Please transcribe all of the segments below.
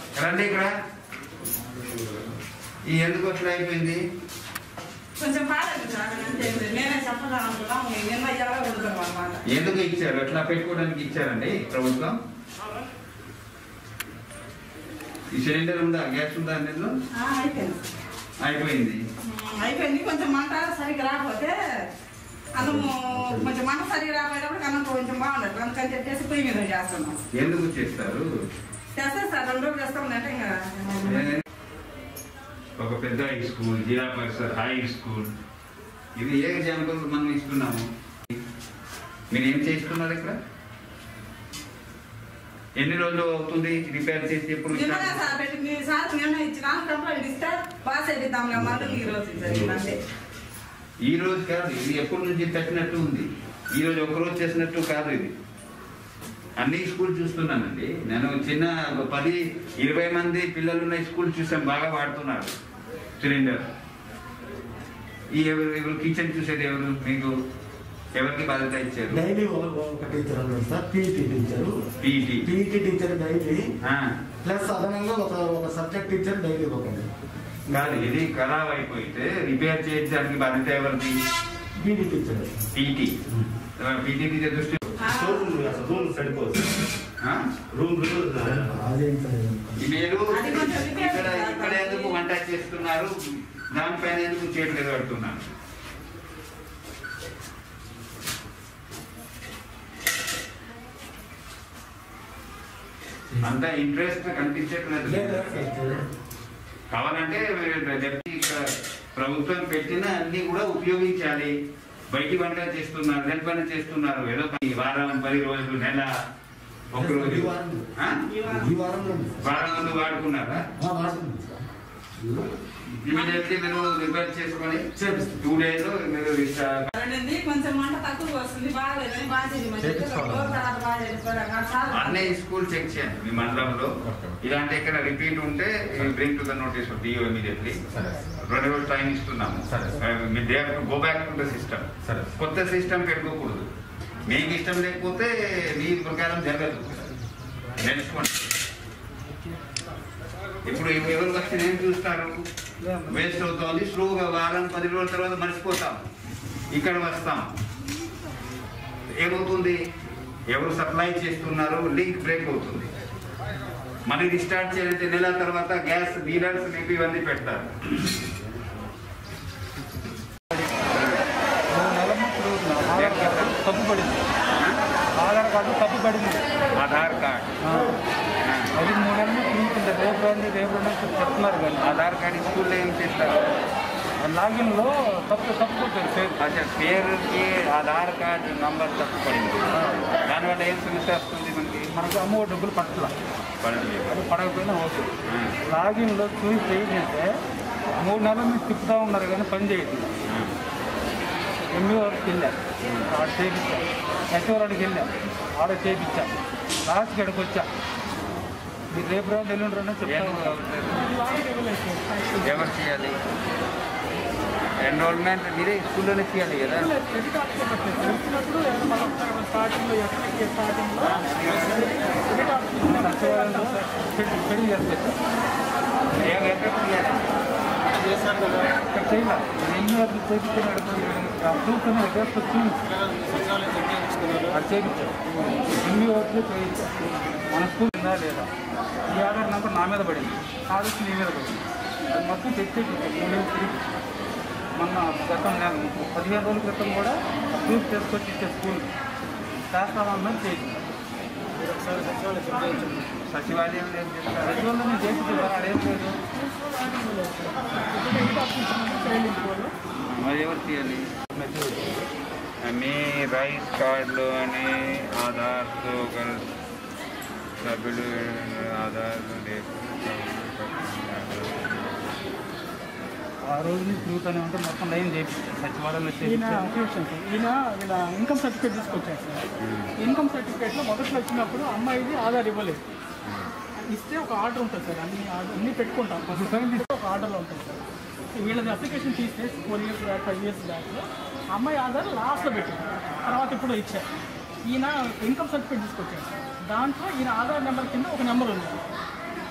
రండి ఇక్కడ ఈ ఎందుకు అట్లా అయిపోయింది కొంచెం బాధండి సార్ అంతే నేనే చెప్పదాం అనుకున్నాం నిన్న ఎలా ఉంటాం అనమాట ఎందుకు ఇచ్చారు ఎట్లా పెట్టుకోవడానికి ఇచ్చారండి ప్రభుత్వం ఈ సిలిండర్ ఉందా గ్యాస్ ఉందా అందులో అయిపోయింది అయిపోయింది ఉమ్, అయిపోయింది కొంచెం మంట సరిగ్గా రాకపోతే అన్నము కొంచెం మంట సరిగ్గా రాకపోయేటప్పుడు అన్నం కొంచెం బాగుండదు అందుకని చెప్పేసి పొయ్యి మీద చేస్తున్నాం ఎందుకు చేస్తారు చేస్తే సార్ రెండు రోజులు చేస్తాం అంటే ఇంకా ఒక పెద్ద హై స్కూల్ జిల్లా పరిషత్ హై స్కూల్ ఇది ఏ ఎగ్జాంపుల్ మనం ఇస్తున్నాము మీరు ఏం చేస్తున్నారు ఇక్కడ ఎన్ని రోజులు అవుతుంది రిపేర్ చేసి ఎప్పుడు నిన్ననే start? సార్ పెట్టింది సార్ నిన్న ఇచ్చిన కంప్లైంట్ ఇస్తే పాస్ అయిద్దాంలే మళ్ళీ ఈ రోజు జరిగిందంటే ఈ రోజు కాదు ఇది ఎప్పటి నుంచి పెట్టినట్టు ఉంది ఈ రోజు ఒక రోజు చేసినట్టు కాదు ఇది అన్ని స్కూల్ చూస్తున్నానండి నేను చిన్న ఒక పది ఇరవై మంది పిల్లలు ఉన్న స్కూల్ చూసాం బాగా వాడుతున్నారు సిలిండర్ ఈ ఎవరు ఎవరు కిచెన్ చూసేది ఎవరు మీకు ఎవరికి బాధ్యత ఇచ్చారు డైలీ ఒక ఒక టీచర్ అన్నాడు sir PET teacher PET PET teacher daily plus అదనంగా ఒక ఒక సబ్జెక్ట్ టీచర్ డైలీ ఒకటి కాదు ఇది ఖరాబ్ అయిపోతే రిపేర్ చేయడానికి బాధ్యత ఎవరిది PET teacher PET PET teacher దృష్టి రూమ్ సరిపోదు ఆ? రూమ్ అదేం సార్ మీరు అది కొంచెం రిపేర్ ఇక్కడ చేయాలి. ఇక్కడ ఎందుకు వంట చేస్తున్నారు దానిపైన ఎందుకు చేయట్లేదు అడుగుతున్నాను అంత ఇంట్రెస్ట్ కనిపించట్లేదు కావాలంటే డెప్యూటీ ఇక్కడ ప్రభుత్వం పెట్టిన అన్ని కూడా ఉపయోగించాలి బయటి వంట చేస్తున్నారు నెల పని చేస్తున్నారు ఏదో పని వారం పది రోజులు నెల ఒక రోజు ఈ వారం. ఆ? ఈ వారంలో ఉంది సార్. వారం ముందు వాడుకున్నారా ఆ, వాడుతుంది సార్ ఇమీడియట్లీ మీరు రిపేర్ చేసుకొని చేపిస్తాం. టూ డేస్ మీరు రిస్టార్ట్ రెండింది కొంచెం మంట తక్కువ వస్తుంది బాగాలేదని బాగా చేయండి మంచిగా చేపించుకోవాలి. రోజు తర్వాత బాగా చేసుకోవడం కాదు సార్. అన్ని స్కూల్ చెక్ చేయండి మీ మండలంలో ఇలాంటి ఇక్కడ రిపీట్ ఉంటే bring to the notice DO immediately రెండు రోజులు టైం ఇస్తున్నాము మీ they go back to the system కొత్త సిస్టమ్ పెట్టుకోకూడదు మీకు ఇష్టం లేకపోతే మీ ప్రకారం జరగదు నేర్చుకోండి ఇప్పుడు ఎవ- ఎవరు వచ్చి ఏం చూస్తారు వేస్ట్ అవుతోంది స్లోగా వారం పది రోజుల తర్వాత మర్చిపోతాం ఇక్కడ వస్తాం ఏమవుతుంది ఎవరు సప్లై చేస్తున్నారు లింక్ బ్రేక్ అవుతుంది మళ్ళీ రిస్టార్ట్ చేయాలంటే నెల తర్వాత గ్యాస్ డీలర్స్ మీకు ఇవన్నీ పెడతారు తప్పు పడింది ఆధార్ కార్డు తప్పు పడింది ఆధార్ కార్డ్ అది మూడేళ్ళు తీసుకుంటే రేపు రండి రేపు రండి అని చెప్తున్నారు కానీ ఆధార్ కార్డ్ స్కూల్లో ఏం చేస్తారు లాగిన్లో తప్పు తప్పు కొట్టారు పేరు అచ్చా పేరుకి ఆధార్ కార్డ్ నంబర్ తప్పు పడింది దానివల్ల ఏం సమస్య వస్తుంది మనకి మనకు అమ్మో డబ్బులు పట్టల పడలేదు అది పడకపోయినా ఓకే ఆ, లాగిన్లో చూసి చేయింటే మూడు నెలల నుంచి తిప్పుతూ ఉన్నారు కానీ పని చేయట్లేదు ఆ. ఎంఈ వరకు వెళ్ళా ఆడ చేయించా ఎస్ఓరాడికి వెళ్ళా ఆడ చేయించా లాస్ట్ గడికి వచ్చా మీరు రేపు రండి ఎల్లుండి రండి అని ఎందుకు చెప్తాను అవ్వట్లేదు? ఎవరు చేయాలి ఎన్రోల్మెంట్ మీరే స్కూల్లోనే చేయాలి కదా పెళ్లి చేస్తారు ఏం ఎక్కడ చేయాలి ఇక్కడ చేయాలి ఎన్ని వరకు చేయించినాడు చూస్తున్న అడ్రస్ వచ్చి అది చేయించాం ఎన్ని వరకు చేయించాం మన స్కూల్ ఉందా లేదా ఈ ఆధార్ నెంబర్ నా మీద పడింది ఆధార్ నీ మీద పడింది అది మొత్తం తెచ్చేసి మూడేళ్ళు తిరిగి మొన్న గతం నెల పదిహేను రోజుల క్రితం కూడా ప్రూఫ్ చేసుకొచ్చి ఇచ్చే స్కూల్ చేస్తామన్నది చేయించాం సచివాలయం ఏం చేస్తారు ప్రతివాళ్ళు నేను చేయించాను అదేం లేదు మరి ఎవరు చేయాలి మీ రైస్ కార్డులు అని ఆధార్తో కలిసి సభ్యులు ఆధార్ ఆ రోజు నుంచి తిరుగుతూనే ఉంటే మొత్తం లైన్ చేయించాం సచివాలయంలో ఈయన చేయించాం ఒక నిమిషం సార్. ఈయన వీళ్ళ ఇన్కమ్ సర్టిఫికేట్ తీసుకొచ్చారు సార్ ఇన్కమ్ సర్టిఫికేట్లో మొదట్లో వచ్చినప్పుడు అమ్మాయిది ఆధార్ ఇవ్వలేదు ఇస్తే ఒక ఆర్డర్ ఉంటుంది సార్ అన్ని ఆర్డర్ అన్ని పెట్టుకుంటాం ఫస్ట్ సైన్ తీస్తే ఒక ఆర్డర్లో ఉంటుంది సార్ వీళ్ళది అప్లికేషన్ తీస్తే four years back five years బ్యాక్లో అమ్మాయి ఆధార్ లాస్ట్లో పెట్టింది తర్వాత ఇప్పుడు ఇచ్చారు ఈయన ఇన్కమ్ సర్టిఫికేట్ తీసుకొచ్చారు సార్ దాంట్లో ఈయన ఆధార్ నెంబర్ కింద ఒక నెంబర్ ఉంది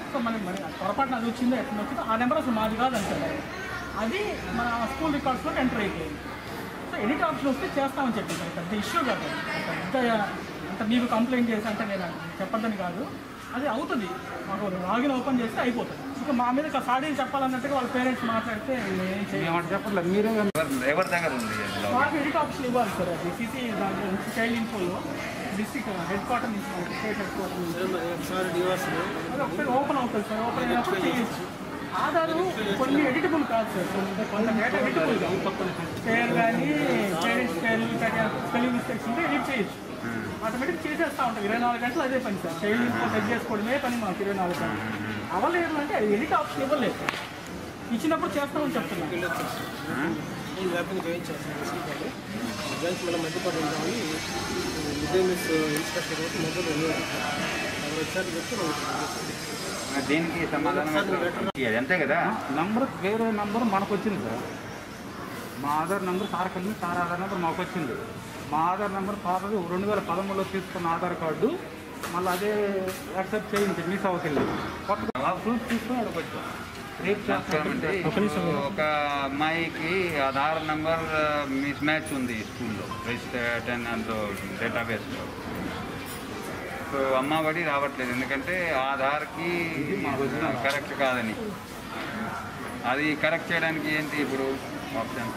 సో మనకి మరి పొరపాటున అది వచ్చిందో ఎట్లా వచ్చిందో ఆ నెంబర్ అసలు మాది కాదు అంటారు అది మన స్కూల్ రికార్డ్స్లో ఎంటర్ అయిపోయింది సో ఎడిట్ ఆప్షన్ వస్తే చేస్తామని చెప్పింది అది పెద్ద ఇష్యూ కాదు అది. పెద్ద అంటే మీకు కంప్లైంట్ చేసి అంటే నేను చెప్పొద్దని కాదు అది అవుతుంది మాకు లాగిన్ ఓపెన్ చేస్తే అయిపోతుంది ఇంకా మా మీద సాడీలు చెప్పాలన్నట్టుగా వాళ్ళ పేరెంట్స్ మాట్లాడితే ఏం చేయాలి ఏమంటే చెప్పట్లేదు మీరే కానీ ఎవరి ఎవరి దగ్గర ఉంది అది మాకు ఎడిట్ ఆప్షన్ ఇవ్వాలి సార్ అది సిసి దాంట్లో నుంచి చైల్డ్ ఇన్ఫోలో డిస్ట్రిక్ట్ హెడ్ క్వార్టర్ నుంచి మనకి స్టేట్ హెడ్ క్వార్టర్ నుంచి అది ఒకసారి ఓపెన్ అవుతుంది సార్ ఓపెన్ అయినప్పుడు చేయొచ్చు ఆధార్ కొన్ని ఎడిటబుల్ కాదు సార్ కొన్ని కొంత డేటా ఎడిటబుల్ కాదు పేరు కానీ పేరెంట్స్ పేర్లు స్పెల్లింగ్ మిస్టేక్స్ ఉంటే ఎడిట్ చేయొచ్చు ఆటోమేటిక్ చేసేస్తూ ఉంటాం ఇరవై నాలుగు గంటలు అదే పని సార్ చైల్డ్ ఇన్ఫో సెట్ చేసుకోవడమే పని మాకు ఇరవై నాలుగు గంటలు అవ్వలేదు అంటే అది ఎడిట్ ఆప్షన్ ఇవ్వలేదు ఇచ్చినప్పుడు చేస్తామని చెప్తున్నాను ఈ మ్యాపింగ్ చేయించాల్సింది సీతాలు రిజల్ట్స్ మళ్ళీ మధ్యపాటు ఉంటామని మిడ్ డే మీల్స్ ఇన్స్పెక్టర్ కాబట్టి మొదలు వెళ్ళారు అక్కడ వచ్చారు చెప్తే మరి దీనికి సమాధానం ఎట్లా? ఇది అంతే కదా నంబర్ వేరే నంబర్ మనకు వచ్చింది సార్ మా ఆధార్ నెంబర్ సార్ కలిగి సార్ ఆధార్ నెంబర్ మాకు వచ్చింది మా ఆధార్ నెంబర్ పాతది రెండు వేల పదమూడులో తీసుకున్న ఆధార్ కార్డు మళ్ళీ అదే యాక్సెప్ట్ చేయించి మిస్ అవ్వకెళ్ళి కొత్త ప్రూఫ్ తీసుకుని అక్కడికి వచ్చాం రేపు నమస్కారమండి. చేస్తామంటే ఒక అమ్మాయికి ఆధార్ నంబర్ మిస్ మ్యాచ్ ఉంది స్కూల్లో రిజిస్టర్ అండ్ డేటాబేస్లో సో అమ్మ బడి రావట్లేదు ఎందుకంటే ఆధార్కి కరెక్ట్ కాదని అది కరెక్ట్ చేయడానికి ఏంటి ఇప్పుడు ఆప్షన్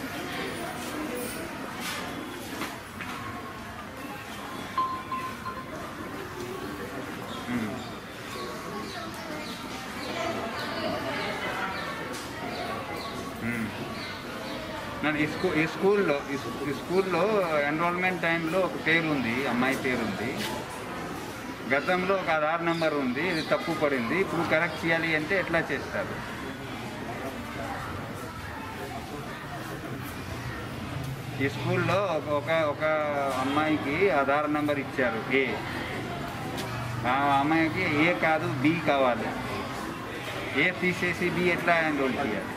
మ్మ్. మ్మ్. నేను ఈ స్కూ ఈ స్కూల్లో ఈ స్కూ- ఈ స్కూల్లో ఎన్రోల్మెంట్ టైంలో ఒక పేరు ఉంది అమ్మాయి పేరు ఉంది గతంలో ఒక ఆధార్ నెంబర్ ఉంది ఇది తప్పు పడింది ఇప్పుడు కరెక్ట్ చేయాలి అంటే ఎట్లా చేస్తారు ఈ స్కూల్లో ఒక- ఒక ఒక అమ్మాయికి ఆధార్ నెంబర్ ఇచ్చారు ఏ ఆ అమ్మాయికి ఏ కాదు బి కావాలి ఏ తీసేసి బి ఎట్లా ఎన్రోల్ చేయాలి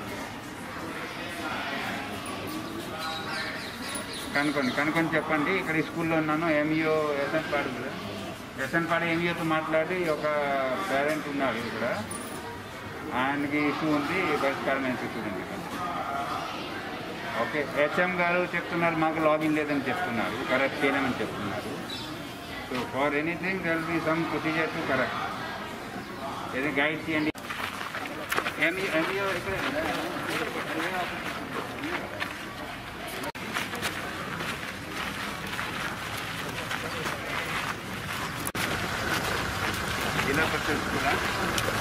కనుక్కోండి కనుక్కొని చెప్పండి ఇక్కడ ఈ స్కూల్లో ఉన్నాను ఎంఈఓ ఎస్ఎన్ పాడు కదా ఎస్ఎన్ పాడు ఎంఈఓతో మాట్లాడి ఒక పేరెంట్ ఉన్నాడు ఇక్కడ ఆయనకి ఇష్యూ ఉంది పరిష్కారం ఏంటి చూడండి ఓకే హెచ్ఎం గారు చెప్తున్నారు మాకు లాగిన్ లేదని చెప్తున్నారు కరెక్ట్ చేయలేమని చెప్తున్నారు so for anything there'll be some procedure to correct ఏది గైడ్ చేయండి ఎంఈ ఎంఈఓ ఇక్కడే కదా? జిల్లా పరిషత్ స్కూలా